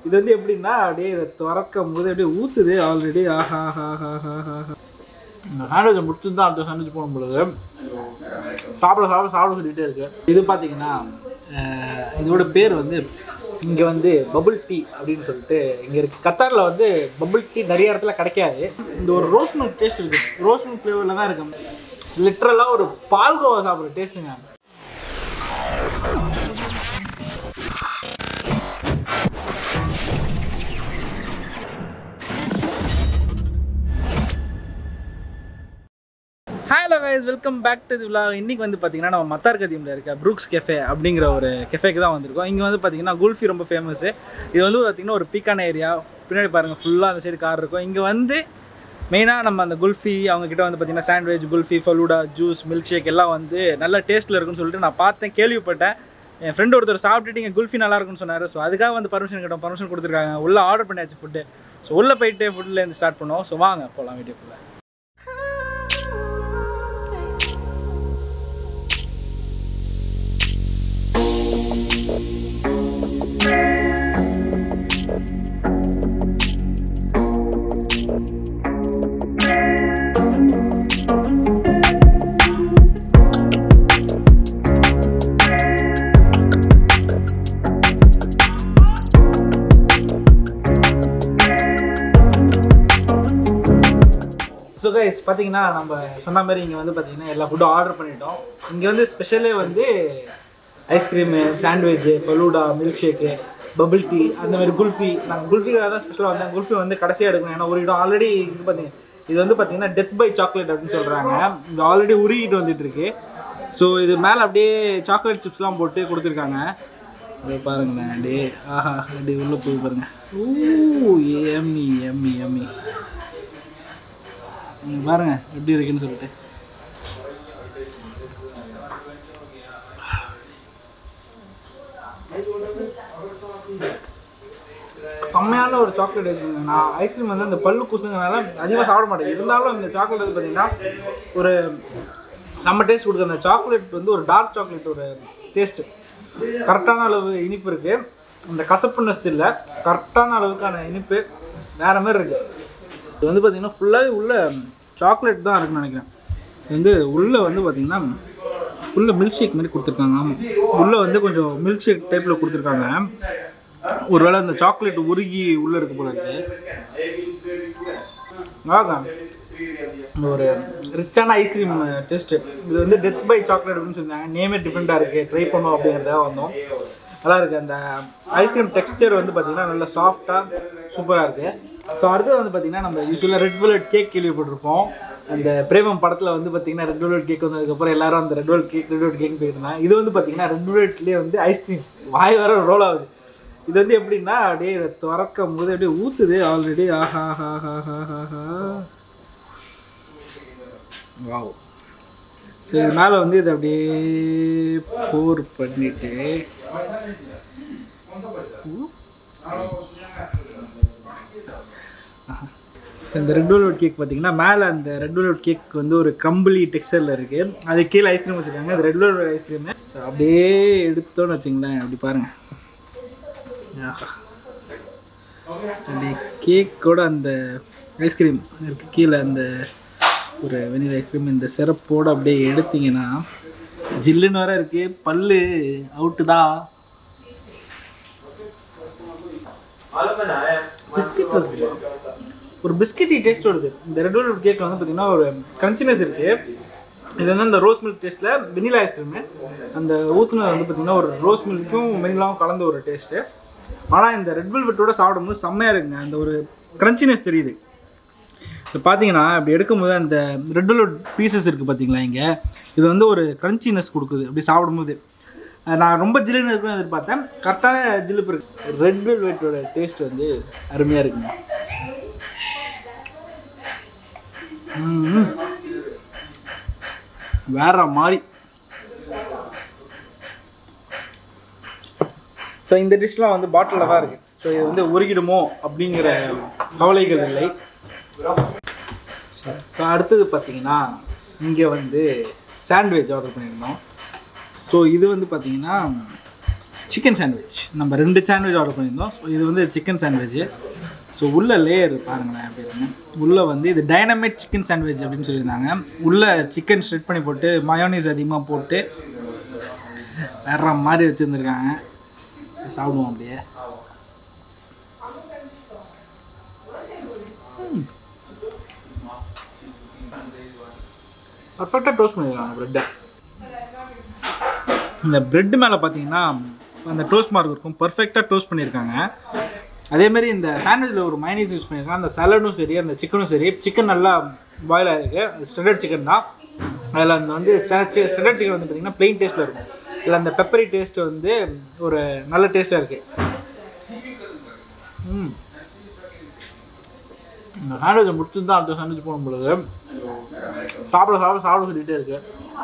இது வந்து எப்படின்னா அப்படியே இதை திறக்கும் போது அப்படியே ஊற்றுது ஆல்ரெடி ஆஹா ஆஹா ஆஹா ஆஹா ஆஹா இந்த சாண்ட்விச்சை முடிச்சு தான் அடுத்த சாண்ட்விச் போகும் பொழுது சாப்பிட சாப்பிட சாப்பிட சொல்லிகிட்டே இருக்கு இது பார்த்தீங்கன்னா அஹ், இதோட பேர் வந்து இங்கே வந்து பபுள் டீ அப்படின்னு சொல்லிட்டு இங்கே இருக்கு கத்தாரில் வந்து பபுள் டீ நிறைய இடத்துல கிடைக்காது இந்த ஒரு ரோஸ் மில்க் டேஸ்ட் இருக்குது ரோஸ் மில்க் ஃப்ளேவரில் தான் இருக்கு லிட்ரலாக ஒரு பால்கோவா சாப்பிட்ற டேஸ்ட்டுங்க hello guys welcome back to the vlog இன்னைக்கு வந்து பார்த்தீங்கன்னா நம்ம மத்தார் கதீமில் இருக்க ப்ரூக்ஸ் கெஃபே அப்படிங்கிற ஒரு கெஃபேக்கு தான் வந்திருக்கோம் இங்கே வந்து பார்த்தீங்கன்னா குல்ஃபி ரொம்ப ஃபேமஸ் இது வந்து பார்த்தீங்கன்னா ஒரு பீக்கான ஏரியா பின்னாடி பாருங்கள் ஃபுல்லாக அந்த சைடு கார் இருக்கும் இங்கே வந்து மெயினாக நம்ம அந்த குல்ஃபி அவங்க கிட்ட வந்து பார்த்தீங்கன்னா sandwich kulfi falooda juice milk shake எல்லாம் வந்து நல்ல டேஸ்ட்டில் இருக்குன்னு சொல்லிட்டு நான் பார்த்தேன் கேள்விப்பட்டேன் என் ஃப்ரெண்ட் ஒருத்தர் சாப்பிட்டுட்டு இங்கே குல்ஃபி நல்லா இருக்குன்னு சொன்னார் ஸோ அதுக்காக வந்து பர்மிஷன் கேட்டோம் பர்மிஷன் கொடுத்துருக்காங்க உள்ளே ஆர்டர் பண்ணியாச்சு ஃபுட்டு ஸோ உள்ளே போயிட்டு ஃபுட்லேருந்து ஸ்டார்ட் பண்ணுவோம் ஸோ வாங்க போகலாம் வீடியோக்குள்ளே ஸோ கைஸ் பார்த்தீங்கன்னா நம்ம சொன்ன மாதிரி இங்கே வந்து பார்த்தீங்கன்னா எல்லா ஃபுட்டும் ஆர்டர் பண்ணிட்டோம் இங்கே வந்து ஸ்பெஷலே வந்து ice cream sandwich falooda milk shake bubble tea அந்த மாதிரி குல்ஃபி நாங்கள் குல்ஃபிக்காக தான் ஸ்பெஷலாக வந்தேன் குல்ஃபி வந்து கடைசியாக எடுக்கணும் ஏன்னா ஒரு இடம் ஆல்ரெடி இது பார்த்தீங்க இது வந்து பார்த்தீங்கன்னா டெத் பை சாக்லேட் அப்படின்னு சொல்கிறாங்க இது ஆல்ரெடி உருகிட்டு வந்துட்டு இருக்கு ஸோ இது மேலே அப்படியே சாக்லேட் சிப்ஸ்லாம் போட்டு கொடுத்துருக்காங்க இது பாருங்களேன் அப்படியே ஆஹா அப்படியே உள்ளே போய் பாருங்க ஊ எம்மி எம்மி எம்மி நீங்க பாருங்க எப்படி இருக்குன்னு சொல்லிட்டு செம்மையான ஒரு சாக்லேட் இருக்குங்க நான் ஐஸ்கிரீம் வந்து அந்த பல்லு குசுங்கனால அதிகமாக சாப்பிட மாட்டேன் இருந்தாலும் இந்த சாக்லேட் வந்து பார்த்தீங்கன்னா ஒரு செம்ம டேஸ்ட் கொடுக்குற அந்த சாக்லேட் வந்து ஒரு டார்க் சாக்லேட் ஒரு டேஸ்ட்டு கரெக்டான அளவு இனிப்பு இருக்குது அந்த கசப்புனஸ் இல்லை கரெக்டான அளவுக்கான இனிப்பு வேறு மாதிரி இருக்குது இது வந்து பார்த்தீங்கன்னா ஃபுல்லாகவே உள்ள சாக்லேட் தான் இருக்குன்னு நினைக்கிறேன் இது வந்து உள்ளே வந்து பார்த்தீங்கன்னா உள்ள மில்க் ஷேக் மாதிரி கொடுத்துருக்காங்க ஆமாம் உள்ளே வந்து கொஞ்சம் மில்க் ஷேக் டைப்பில் கொடுத்துருக்காங்க ஒருவேளை அந்த சாக்லேட் உருகி உள்ளே இருக்கு போல இருக்கு நல்லாதான் ஒரு ரிச்சான ஐஸ்கிரீம் டேஸ்ட்டு இது வந்து டெத் பை சாக்லேட் அப்படின்னு சொன்னாங்க நேமே டிஃப்ரெண்ட்டாக இருக்குது ட்ரை பண்ணோம் அப்படிங்கிறதாக வந்தோம் நல்லா இருக்குது அந்த ஐஸ்கிரீம் டெக்ஸ்டர் வந்து பார்த்திங்கன்னா நல்லா சாஃப்டாக சூப்பராக இருக்குது ஸோ அடுத்தது வந்து பார்த்திங்கன்னா நம்ம யூஸ்வலாக ரெட் வெல்வெட் கேக் கேள்விப்பட்டிருப்போம் அந்த பிரேமம் படத்தில் வந்து பார்த்திங்கன்னா ரெட் வெல்வெட் கேக் வந்ததுக்கப்புறம் எல்லாரும் அந்த red velvet cake red velvet cake போயிட்டு இருந்தாங்க இது வந்து பார்த்திங்கன்னா ரெட் வெல்வெட்லேயே வந்து ஐஸ்கிரீம் வாய் வர ரோல் ஆகுது இது வந்து எப்படின்னா அப்படியே இதை திறக்கும் போது அப்படியே ஊற்றுது ஆல்ரெடி ஆஹா ஆஹா ஆஹா ஆஹா ஆஹா வாவ் ஸோ இது மேலே வந்து இதை அப்படியே போர் பண்ணிட்டு இந்த ரெட் வெல்வெட் கேக் பார்த்தீங்கன்னா மேலே அந்த ரெட் வெல்வெட் கேக் வந்து ஒரு கம்பளி டெக்ஸ்டரில் இருக்குது அது கீழே ஐஸ்கிரீம் வச்சுருக்காங்க அது ரெட் வெல்வெட் ஐஸ்கிரீமு அப்படியே எடுத்தோன்னு வச்சுங்களேன் அப்படி பாருங்கள் ஆஹா அப்படி கேக்கோட அந்த ஐஸ்கிரீம் இருக்கு கீழே அந்த ஒரு வெனிலா ஐஸ்கிரீம் இந்த சிறப்போடு அப்படியே எடுத்தீங்கன்னா ஜில்லுன்னு வர இருக்கு பல்லு அவுட்டு தான் பிஸ்கெட் வருது ஒரு பிஸ்கெட்டி டேஸ்ட் வருது இந்த ரெட் வெல்வெட் கேக்கில் வந்து பார்த்தீங்கன்னா ஒரு கிரன்ச்சினஸ் இருக்குது இது வந்து அந்த ரோஸ் மில்க் டேஸ்ட்டில் வெனிலா ஐஸ்கிரீமு அந்த ஊற்றுனது வந்து பார்த்திங்கன்னா ஒரு ரோஸ் மில்க்கும் வெனிலாவும் கலந்த ஒரு டேஸ்ட்டு ஆனால் இந்த ரெட் வெல்வெட்டோட சாப்பிடும்போது செம்மையாக இருக்குங்க அந்த ஒரு கிரன்ச்சினஸ் தெரியுது இப்போ பார்த்தீங்கன்னா இப்படி எடுக்கும்போது அந்த ரெட் வெல்வெட் பீசஸ் இருக்குது பார்த்தீங்களா இங்கே இது வந்து ஒரு கிரன்ச்சினஸ் கொடுக்குது அப்படி சாப்பிடும்போது அஹ் நான் ரொம்ப ஜில்லுன்னு இருக்குன்னு எதிர்பார்த்தேன் கரெக்டான ஜில்லுப்பு இருக்குது ரெட் வெல்வெட்டோட டேஸ்ட் வந்து அருமையாக இருக்குங்க ம். வேற மாதிரி ஸோ இந்த டிஷ்லாம் வந்து பாட்டிலில் தான் இருக்குது ஸோ இது வந்து உருகிடுமோ அப்படிங்கிற கவலைகள் இல்லை ஸோ அடுத்தது பார்த்தீங்கன்னா இங்கே வந்து சாண்ட்விச் ஆர்டர் பண்ணியிருந்தோம் ஸோ இது வந்து பார்த்தீங்கன்னா சிக்கன் சாண்ட்விச் நம்ம ரெண்டு சாண்ட்விச் ஆர்டர் பண்ணியிருந்தோம் ஸோ இது வந்து சிக்கன் சாண்ட்விச் ஸோ உள்ள லேயர் பாருங்களேன் அப்படி இருக்கு உள்ளே வந்து இது டைனமிக் சிக்கன் சாண்ட்விச் அப்படின்னு சொல்லியிருந்தாங்க உள்ளே சிக்கன் ஸ்ட்ரெட் பண்ணி போட்டு மயோனைஸ் அதிகமாக போட்டு வேற மாதிரி வச்சுருந்துருக்காங்க சாப்பிடுவோம் அப்படியே பர்ஃபெக்டாக டோஸ்ட் பண்ணியிருக்காங்க ப்ரெட்டை இந்த பிரெட் மேலே பார்த்தீங்கன்னா அந்த டோஸ்ட் மார்க் இருக்கும் பர்ஃபெக்டாக டோஸ்ட் பண்ணியிருக்காங்க அதேமாரி இந்த சாண்ட்விச்சில் ஒரு மைனஸ் யூஸ் பண்ணியிருக்காங்க அந்த சலடும் சரி அந்த சிக்கனும் சரி சிக்கன் நல்லா பாயில் ஆகிருக்கு ஸ்ட்ரெடட் சிக்கன் தான் அதில் அந்த வந்து ஸ்ட்ரெடட் சிக்கன் வந்து பார்த்திங்கன்னா ப்ளெயின் டேஸ்ட்டில் இருக்கும் இதில் அந்த பெப்பரி டேஸ்ட் வந்து ஒரு நல்ல டேஸ்ட்டாக இருக்குது ம் இந்த சாண்ட்விச்சை முடிச்சு தான் அடுத்த சாண்ட்விச் போகும் பொழுது சாப்பிட சாப்பிட சாப்பிட சொல்லிகிட்டே இருக்கு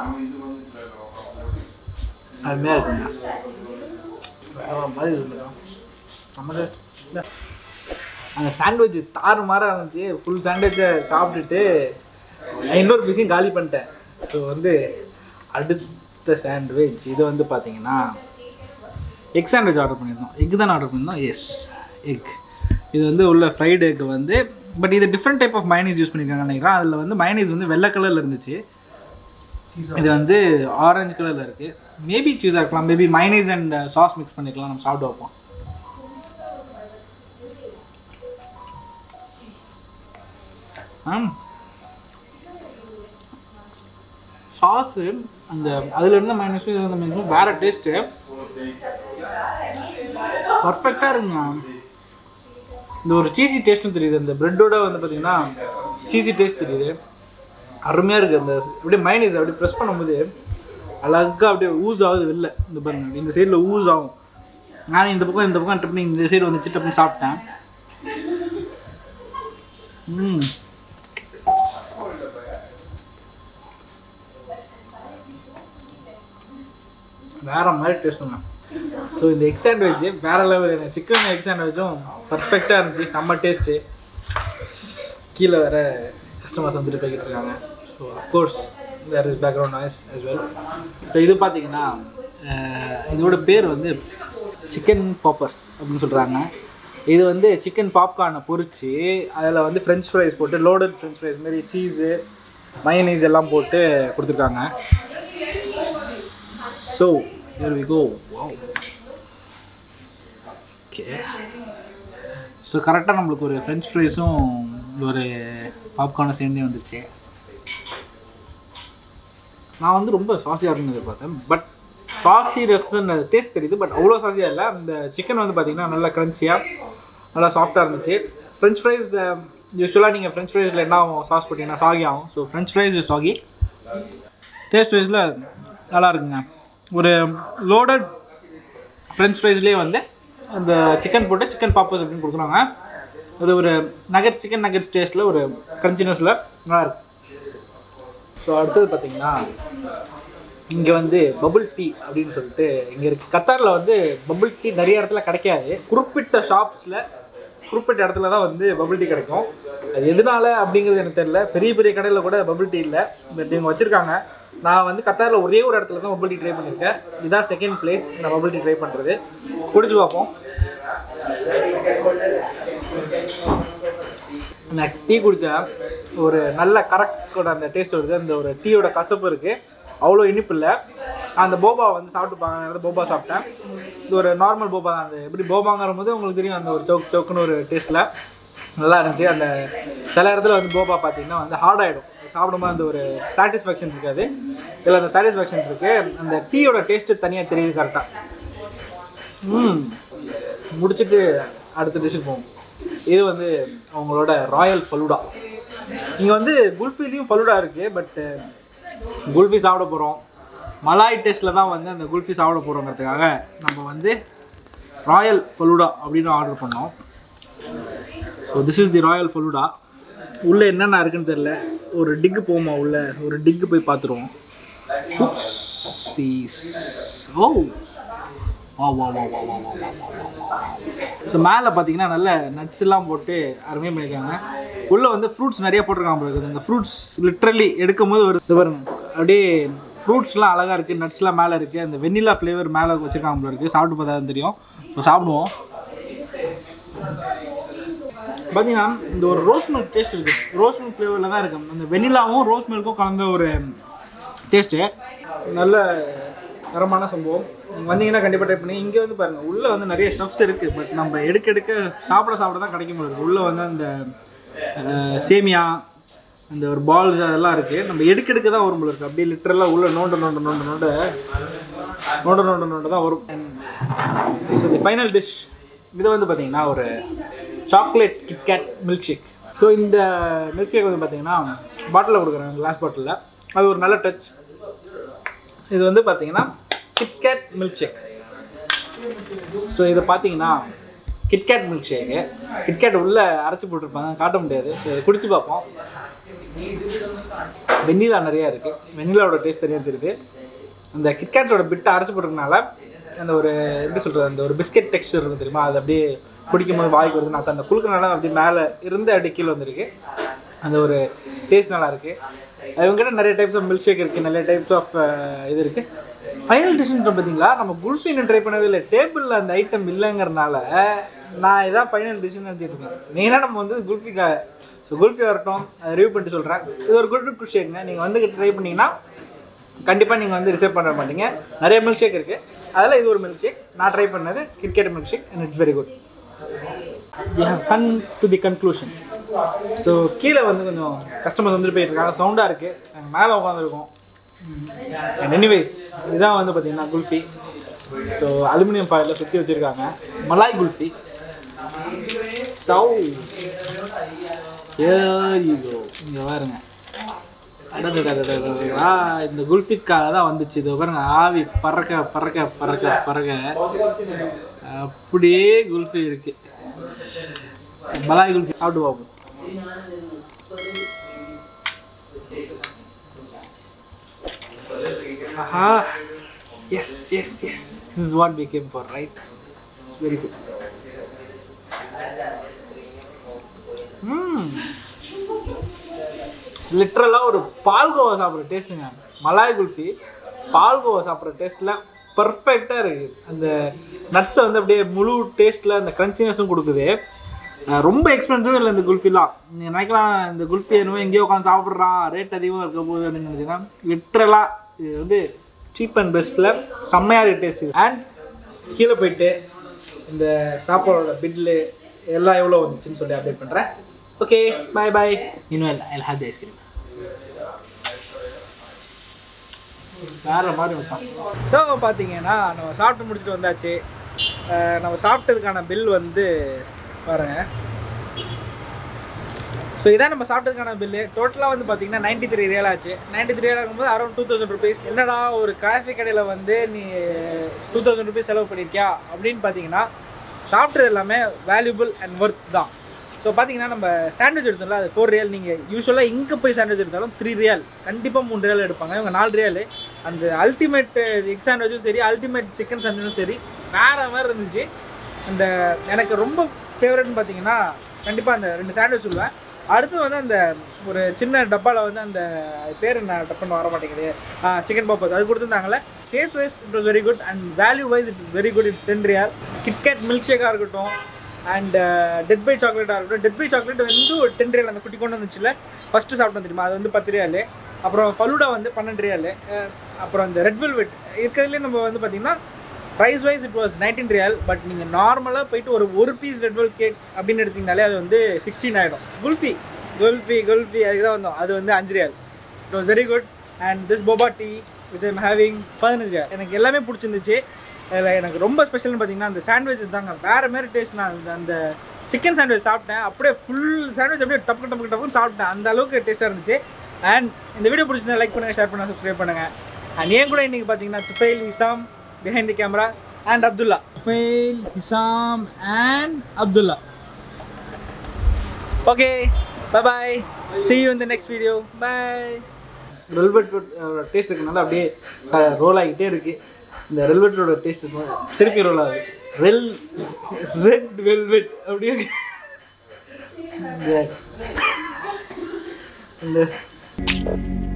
அதுமாரி இருக்குங்க வேற மாதிரி இருக்குங்க நம்ம இல்லை அந்த சாண்ட்விச் தாறு மாறாக இருந்துச்சு ஃபுல் சாண்ட்விச்சை சாப்பிட்டுட்டு நான் இன்னொரு பீஸையும் காலி பண்ணிட்டேன் ஸோ வந்து அடுத்த சாண்ட்விச் இது வந்து பார்த்தீங்கன்னா எக் சாண்ட்விச் ஆர்டர் பண்ணியிருந்தோம் எக் தான் ஆர்டர் பண்ணியிருந்தோம் எஸ் எக் இது வந்து உள்ள ஃப்ரைடு எக் வந்து பட் இது different type of mayonnaise use பண்ணியிருக்காங்கன்னு நினைக்கிறேன் அதில் வந்து மைனீஸ் வந்து வெள்ளை கலரில் இருந்துச்சு இது வந்து ஆரஞ்சு கலரில் இருக்குது மேபி சீஸாக இருக்கலாம் maybe mayonnaise and sauce mix பண்ணிக்கலாம் நம்ம சாப்பிட்டு வைப்போம் ஆம் சாஸு அந்த அதில் இருந்த மைனஸும் இதில் இருந்த மைனஸும் வேறு டேஸ்ட்டு பர்ஃபெக்டாக இருக்குங்க இந்த ஒரு சீசி டேஸ்ட்டும் தெரியுது அந்த ப்ரெட்டோட வந்து பார்த்தீங்கன்னா சீசி டேஸ்ட் தெரியுது அருமையாக இருக்குது அந்த அப்படியே மைனஸ் அப்படியே ப்ரெஸ் பண்ணும்போது அழகாக அப்படியே ஊஸ் ஆகுது வெளில இந்த பாருங்க இந்த சைடில் ஊஸ் ஆகும் நான் இந்த பக்கம் இந்த பக்கம் டப்புனு இந்த சைடு வந்து சிட்டப்புன்னு சாப்பிட்டேன் ம் வேற மாதிரி டேஸ்ட்டுங்க ஸோ இந்த எக் சாண்ட்விச் வேற லெவல் சிக்கன் எக் சாண்ட்விச்சும் பர்ஃபெக்டாக இருந்துச்சு செம்ம டேஸ்ட்டு கீழே வேற கஸ்டமர்ஸ் வந்துட்டு போய்கிட்டு இருக்காங்க so of course there is background noise as well so இது பார்த்தீங்கன்னா அஹ், இதோட பேர் வந்து சிக்கன் பாப்பர்ஸ் அப்படின்னு சொல்கிறாங்க இது வந்து சிக்கன் பாப்கார்னை பொரிச்சு அதில் வந்து ஃப்ரெஞ்ச் ஃப்ரைஸ் போட்டு லோடட் ஃப்ரெஞ்ச் ஃப்ரைஸ் மாதிரி சீஸு மயனீஸ் எல்லாம் போட்டு கொடுத்துருக்காங்க so here we go wow okay so கரெக்டாக நம்மளுக்கு ஒரு ஃப்ரெஞ்ச் ஃப்ரைஸும் ஒரு பாப்கார்னும் சேர்ந்தே வந்துருச்சு நான் வந்து ரொம்ப சாசியாக இருக்குன்னு எதிர்பார்த்தேன் பட் சாசி ரெஸ்ன்னு டேஸ்ட் தெரியுது பட் அவ்வளோ சாசியாக இல்லை இந்த சிக்கன் வந்து பார்த்தீங்கன்னா நல்லா க்ரன்ச்சியாக நல்லா சாஃப்டாக இருந்துச்சு ஃப்ரெஞ்ச் ஃப்ரைஸ் யூஸ்வலாக நீங்கள் ஃப்ரெஞ்ச் ஃப்ரைஸில் என்ன ஆகும் சாஸ் போட்டிங்கன்னா சாகி ஆகும் so French fries soggy taste வைஸில் நல்லா இருக்குங்க ஒரு லோடட் ஃப்ரெஞ்ச் ஃப்ரைஸ்லேயே வந்து அந்த சிக்கன் போட்டு சிக்கன் பாப்பர்ஸ் அப்படின்னு கொடுக்குறாங்க அது ஒரு நகட்ஸ் சிக்கன் நகட்ஸ் டேஸ்ட்டில் ஒரு கிரன்ச்சினஸில் நல்லா இருக்கு ஸோ அடுத்தது பார்த்தீங்கன்னா இங்கே வந்து பபுள் டீ அப்படின்னு சொல்லிட்டு இங்கே இருக்கு கத்தாரில் வந்து பபுள் டீ நிறைய இடத்துல கிடைக்காது குறிப்பிட்ட ஷாப்ஸில் குறிப்பிட்ட இடத்துல தான் வந்து பபுள் டீ கிடைக்கும் அது எதனால அப்படிங்கிறது எனக்கு தெரியல பெரிய பெரிய கடையில் கூட பபுள் டீ இல்லை பட் இவங்க வச்சுருக்காங்க நான் வந்து கத்தாரில் ஒரே ஒரு இடத்துல தான் பபுள் டீ ட்ரை பண்ணியிருக்கேன் இதான் செகண்ட் பிளேஸ் நான் பபுள் டீ ட்ரை பண்ணுறது குடிச்சு பார்ப்போம் நான் டீ குடித்தேன் ஒரு நல்ல கரெக்டோட அந்த டேஸ்ட் வருது அந்த ஒரு டீயோட கசப்பு இருக்குது அவ்வளோ இனிப்பு இல்லை அந்த போபா வந்து சாப்பிட்டு பார்க்க போபா சாப்பிட்டேன் இது ஒரு நார்மல் போபா தான் அந்த எப்படி போபாங்கிற போது உங்களுக்கு தெரியும் அந்த ஒரு சோக் சோக்குன்னு ஒரு டேஸ்ட்டில் நல்லா இருந்துச்சு அந்த சில இடத்துல வந்து போபா பார்த்தீங்கன்னா வந்து ஹார்ட் ஆகிடும் சாப்பிடும்போது அந்த ஒரு சாட்டிஸ்ஃபேக்ஷன் இருக்காது இதில் அந்த சாட்டிஸ்ஃபேக்ஷன் இருக்குது அந்த டீயோட டேஸ்ட்டு தனியாக தெரியுது கரெக்டாக ம் முடிச்சுட்டு அடுத்த டிஷ்ஷுக்கு போவோம் இது வந்து அவங்களோட ராயல் ஃபலூடா இங்கே வந்து குல்ஃபிலையும் ஃபலூடா இருக்குது பட்டு குல்ஃபி சாப்பிட போகிறோம் மலாய் டேஸ்ட்டில் தான் வந்து அந்த குல்ஃபி சாப்பிட போகிறோங்கிறதுக்காக நம்ம வந்து ராயல் ஃபலூடா அப்படின்னு ஆர்டர் பண்ணோம் so this is the royal falooda உள்ளே என்னென்ன இருக்குன்னு தெரில ஒரு டிக்கு போமா உள்ள ஒரு டிக்கு போய் பார்த்துருவோம் ஓ வா வா வா வா வா வா வா வா ஸோ மேலே பார்த்தீங்கன்னா நல்ல நட்ஸ் எல்லாம் போட்டு அருமையாக பண்ணியிருக்காங்க உள்ளே வந்து ஃப்ரூட்ஸ் நிறைய போட்டிருக்காங்க போல இருக்குது இந்த ஃப்ரூட்ஸ் லிட்ரலி எடுக்கும் போது ஒரு இது பாருங்க அப்படியே ஃப்ரூட்ஸ்லாம் அழகாக இருக்குது நட்ஸ்லாம் மேலே இருக்குது அந்த வெண்ணிலா ஃப்ளேவர் மேலே வச்சுருக்காங்க போல இருக்குது சாப்பிட்டு பார்த்தா தான் தெரியும் ஸோ சாப்பிடுவோம் பார்த்தீங்கன்னா இந்த ஒரு ரோஸ் மில்க் டேஸ்ட் இருக்குது ரோஸ் மில்க் ஃப்ளேவரில் தான் இருக்குது அந்த வெண்ணிலாவும் ரோஸ் மில்க்கும் கலந்த ஒரு டேஸ்ட்டு நல்ல தரமான சம்பவம் நீங்கள் வந்தீங்கன்னா கண்டிப்பாக ட்ரை பண்ணி இங்கே வந்து பாருங்கள் உள்ளே வந்து நிறைய ஸ்டஃப்ஸ் இருக்குது பட் நம்ம எடுக்க எடுக்க சாப்பிட சாப்பிட தான் கிடைக்க முடியாது உள்ளே வந்து அந்த அஹ், சேமியா அந்த ஒரு பால்ஸ் அதெல்லாம் இருக்குது நம்ம எடுக்க எடுக்க தான் வரும் போல இருக்குது அப்படியே லிட்டரலாக உள்ளே நோண்ட நோண்ட நோண்ட நோண்ட நோண்ட நோண்ட நோண்ட தான் வரும் ஸோ தி ஃபைனல் டிஷ் இது வந்து பார்த்தீங்கன்னா ஒரு chocolate KitKat milk shake so இந்த மில்க் ஷேக் வந்து பார்த்தீங்கன்னா பாட்டிலில் கொடுக்குறாங்க கிளாஸ் பாட்டிலில் அது ஒரு நல்ல டச் இது வந்து பார்த்தீங்கன்னா கிட்கேட் மில்க் ஷேக் ஸோ இதை பார்த்தீங்கன்னா கிட்கேட் மில்க் ஷேக்கு கிட்கேட் உள்ளே அரைச்சி போட்டிருப்பாங்க காட்ட முடியாது ஸோ இதை குடிச்சு பார்ப்போம் வெண்ணிலா நிறையா இருக்குது வெண்ணிலாவோட டேஸ்ட் தனியாக தெரியுது அந்த கிட்கேட்டோட பிட்டை அரைச்சி போட்டிருக்கனால அந்த ஒரு எப்படி சொல்கிறது அந்த ஒரு பிஸ்கெட் டெக்ஸ்டர் இருக்குது தெரியுமா அது அப்படியே குடிக்கும்போது வாய்க்கு வருது நான் அந்த குழுக்கனால அப்படியே மேலே இருந்து அப்படியே கீழே வந்திருக்கு அந்த ஒரு டேஸ்ட் நல்லா இருக்குது இவங்ககிட்ட நிறைய டைப்ஸ் ஆஃப் மில்க் ஷேக் இருக்குது நிறைய டைப்ஸ் ஆஃப் இது இருக்குது ஃபைனல் டிஷ்ஷன் பார்த்தீங்களா நம்ம குல்ஃபி இன்னும் ட்ரை பண்ணவே இல்லை டேபிளில் அந்த ஐட்டம் இல்லைங்கிறனால நான் இதான் ஃபைனல் டிஷ்ஷன் நினச்சிட்டு இருக்கேன் மெயினாக நம்ம வந்து குல்ஃபிக்காக ஸோ குல்ஃபி வரட்டும் அதை ரிவ்யூ பண்ணிட்டு சொல்கிறேன் இது ஒரு குட் குட் ஷேக்குங்க நீங்கள் வந்து ட்ரை பண்ணிங்கன்னா கண்டிப்பாக நீங்கள் வந்து ரிசர்வ் பண்ண மாட்டீங்க நிறைய மில்க் ஷேக் இருக்குது அதில் இது ஒரு மில்க் ஷேக் நான் ட்ரை பண்ணது KitKat milk shake and it's very good we have come to the conclusion so கீழே வந்து கொஞ்சம் கஸ்டமர்ஸ் வந்துட்டு போயிட்டு இருக்காங்க சவுண்டாக இருக்குது நாங்கள் மேலே உட்காந்துருக்கோம் அண்ட் எனிவேஸ் இதுதான் வந்து பார்த்தீங்கன்னா குல்ஃபி ஸோ அலுமினியம் ஃபாயிலில் சுற்றி வச்சுருக்காங்க மலாய் குல்ஃபி சவு ஏறிதோ இங்கே பாருங்க அடடடடடடடா, இந்த குல்ஃபிக்காக தான் வந்துச்சு இது பாருங்க ஆவி பறக்க பறக்க பறக்க பறக்க அப்படியே குல்ஃபி இருக்கு மலாய் குல்ஃபி சாப்பிட்டு பார்ப்போம் ஆஹா yes yes yes this is what we came for right it's very good hmm லிட்ரலாக ஒரு பால்கோவா சாப்பிட்ற டேஸ்ட்டுங்க மலாய் குல்ஃபி பால்கோவா சாப்பிட்ற டேஸ்ட்டில் பர்ஃபெக்டாக இருக்குது அந்த நட்ஸை வந்து அப்படியே முழு டேஸ்ட்டில் அந்த க்ரன்ச்சினஸும் கொடுக்குது அஹ் ரொம்ப எக்ஸ்பென்சிவும் இல்லை இந்த குல்ஃபிலாம் நீங்கள் நினைக்கலாம் இந்த குல்ஃபி என்னமோ எங்கேயோ உட்காந்து சாப்பிட்றான் ரேட் அதிகமாக இருக்க போகுது அப்படின்னு நினச்சிங்கன்னா லிட்ரலாக இது வந்து சீப் அண்ட் பெஸ்ட்டில் செம்மையாக டேஸ்ட் அண்ட் கீழே போயிட்டு இந்த சாப்பாடோட பில்லு எல்லாம் எவ்வளோ வந்துச்சுன்னு சொல்லி அப்டேட் பண்ணுறேன் ஓகே பாய் பாய் இன்னும் ஐ ஹேவ் தி ஐஸ்கிரீம் வேற மாதிரி வைப்பான் ஸோ பார்த்தீங்கன்னா நம்ம சாப்பிட்டு முடிச்சுட்டு வந்தாச்சு அஹ் நம்ம சாப்பிட்டதுக்கான பில் வந்து பாருங்க ஸோ இதான் நம்ம சாப்பிட்டதுக்கான பில்லு டோட்டலாக வந்து பார்த்தீங்கன்னா நைன்டி த்ரீ ரியல் ஆச்சு நைன்டி த்ரீ ரியல் ஆகும்போது அரௌண்ட் டூ தௌசண்ட் ருபீஸ் என்னடா ஒரு காஃபி கடையில் வந்து நீ டூ தௌசண்ட் ருபீஸ் செலவு பண்ணியிருக்கியா அப்படின்னு பார்த்தீங்கன்னா சாப்பிட்றது எல்லாமே வேல்யூபிள் அண்ட் ஒர்த் தான் ஸோ பார்த்தீங்கன்னா நம்ம சாண்ட்விச் எடுத்தோம்ல அது ஃபோர் ரியல் நீங்கள் யூஸ்வலாக இங்கே போய் சாண்ட்விச் எடுத்தாலும் த்ரீ ரியல் கண்டிப்பாக மூணு ரியல் எடுப்பாங்க இவங்க நாலு ரியல் அந்த அல்டிமேட் எக் சாண்ட்விச்சும் சரி அல்டிமேட் சிக்கன் சாண்ட்விச்சும் சரி வேறு மாதிரி இருந்துச்சு அந்த எனக்கு ரொம்ப ஃபேவரட்னு பார்த்தீங்கன்னா கண்டிப்பாக அந்த ரெண்டு சாண்ட்விச் சொல்லுவேன் அடுத்து வந்து அந்த ஒரு சின்ன டப்பாவில் வந்து அந்த பேர் என்ன டப்புன்னு வர மாட்டேங்குது சிக்கன் பாப்பஸ் அது கொடுத்துருந்தாங்களே taste wise it was very good and value wise it is very good it's ten riyal KitKat milk ஷேக்காக இருக்கட்டும் அண்ட் டெட் பை சாக்லேட்டாக இருக்கட்டும் டெட் பை சாக்லேட் வந்து ஒரு டென் ரியல் அந்த குட்டி கொண்டு வந்துச்சுல ஃபஸ்ட்டு சாப்பிட்டோம் தெரியுமா அது வந்து பத்து ரியாலு அப்புறம் ஃபலூடா வந்து பன்னெண்டு ரியாலு அஹ் அப்புறம் அந்த ரெட் வெல்வெட் இருக்கிறதுலே நம்ம வந்து பார்த்தீங்கன்னா price wise it was nineteen riyal but நீங்கள் நார்மலாக போயிட்டு ஒரு ஒரு பீஸ் ரெட் வெல் கேக் அப்படின்னு எடுத்தீங்கனாலே அது வந்து சிக்ஸ்டீன் ஆகிடும் குல்ஃபி குல்ஃபி குல்ஃபி அதுக்கு தான் வந்தோம் அது வந்து அஞ்சு riyal it was very good and this boba tea which I'm having பதினஞ்சு ரியல் எனக்கு எல்லாமே பிடிச்சிருந்துச்சு அதில் எனக்கு ரொம்ப ஸ்பெஷல்னு பார்த்தீங்கன்னா அந்த சாண்ட்விச்சஸ் தாங்க வேறு மாதிரி டேஸ்ட் நான் அந்த- அந்த சிக்கன் சாண்ட்விச் சாப்பிட்டேன் அப்படியே ஃபுல் சாண்ட்விச் அப்படியே டப்பு டப்பு டப்புன்னு சாப்பிட்டேன் அந்த அளவுக்கு டேஸ்ட்டாக இருந்துச்சு அண்ட் இந்த வீடியோ பிடிச்சிருந்தா லைக் பண்ணுங்கள் ஷேர் பண்ணுங்கள் சப்ஸ்கிரைப் பண்ணுங்கள் அண்ட் ஏன் கூட இன்றைக்கி பார்த்தீங்கன்னா Tufail Isam behind the camera and Abdullah. Fail, Hisham and Abdullah. Okay, bye bye. See you in the next video. Bye. Velvet taste இருக்கனால அப்படியே ரோல் ஆகிட்டே இருக்கு இந்த ரெல்வெட்டோட டேஸ்ட் திருப்பி ரோல் ஆகுது ரெல் ரெட் வெல்வெட் அப்படியே இந்த இந்த